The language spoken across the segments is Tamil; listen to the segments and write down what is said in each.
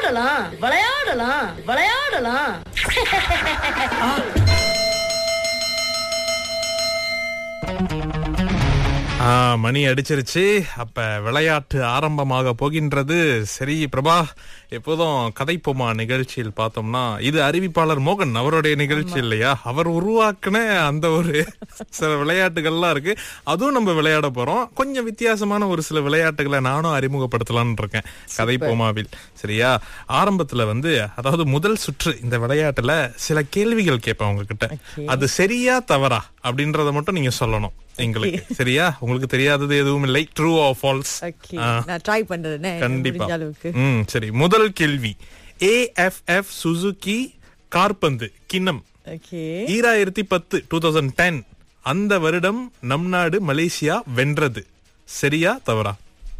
விளையாடலாம் விளையாடலாம் விளையாடலாம் ஆ, மணி அடிச்சிருச்சு அப்ப விளையாட்டு ஆரம்பமாக போகின்றது சரி பிரபா எப்போதும் கதைப்போமா நிகழ்ச்சியில் பார்த்தோம்னா இது அறிவிப்பாளர் மோகன் அவருடைய நிகழ்ச்சி இல்லையா அவர் உருவாக்குன அந்த ஒரு சில விளையாட்டுகள்லாம் இருக்கு அதுவும் நம்ம விளையாட போறோம் கொஞ்சம் வித்தியாசமான ஒரு சில விளையாட்டுகளை நானும் அறிமுகப்படுத்தலாம்னு இருக்கேன் கதைப்போமாவில் சரியா ஆரம்பத்துல வந்து அதாவது முதல் சுற்று இந்த விளையாட்டுல சில கேள்விகள் கேட்பேன் உங்ககிட்ட அது சரியா தவறா அப்படின்றத மட்டும் நீங்க சொல்லணும் எங்களுக்கு சரியா உங்களுக்கு தெரியாதது எதுவும் இல்லை ட்ரூ ஆர் ஃபால்ஸ் ஓகே நான் ட்ரை பண்றேனே கண்டிப்பா முடிஞ்ச அளவுக்கு ம் சரி முதல் கேள்வி ஏஎஃப்எஃப் சுசுகி கார்பந்து கிண்ணம் ஓகே ஈராயிரத்தி பத்து டூ தௌசண்ட் டென் அந்த வருடம் நம் நாடு மலேசியா வென்றது சரியா தவறா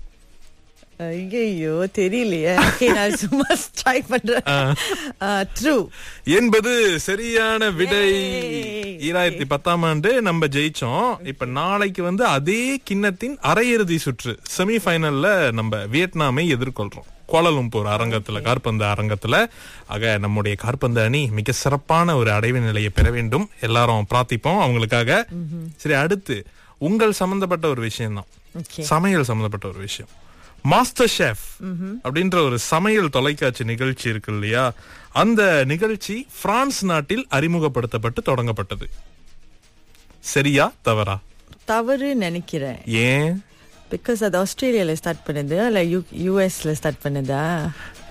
ஐயோ தெரியலையே Okay, நான் சும்மா ட்ரை பண்றேன் ட்ரூ என்பது சரியான விடை Yay. ஈராயிரத்தி பத்தாம் ஆண்டு நம்ம ஜெயிச்சோம் இப்ப நாளைக்கு வந்து அதே கிண்ணத்தின் அரையிறுதி சுற்று செமி ஃபைனல்ல நம்ம வியட்நாமை எதிர்கொள்றோம் கோலலும்பூர் அரங்கத்துல காற்பந்து அரங்கத்துல ஆக நம்முடைய காற்பந்து அணி மிக சிறப்பான ஒரு அடைவு நிலையை பெற வேண்டும் எல்லாரும் பிரார்த்திப்போம் அவங்களுக்காக சரி அடுத்து உங்கள் சம்பந்தப்பட்ட ஒரு விஷயம் தான் ஓகே சமையல் சம்பந்தப்பட்ட ஒரு விஷயம் மாஸ்டர் ஷெஃப் அப்படின்ற ஒரு சமையல் தொலைக்காட்சி நிகழ்ச்சி இருக்கு இல்லையா அந்த நிகழ்ச்சி பிரான்ஸ் நாட்டில் அறிமுகப்படுத்தப்பட்டு தொடங்கப்பட்டது சரியா தவறா தவறு நினைக்கிறேன் ஏன் பிகாஸ் அது ஆஸ்திரேலியால ஸ்டார்ட் பண்ணுது இல்ல யூ யூஎஸ்ல ஸ்டார்ட் பண்ணுதா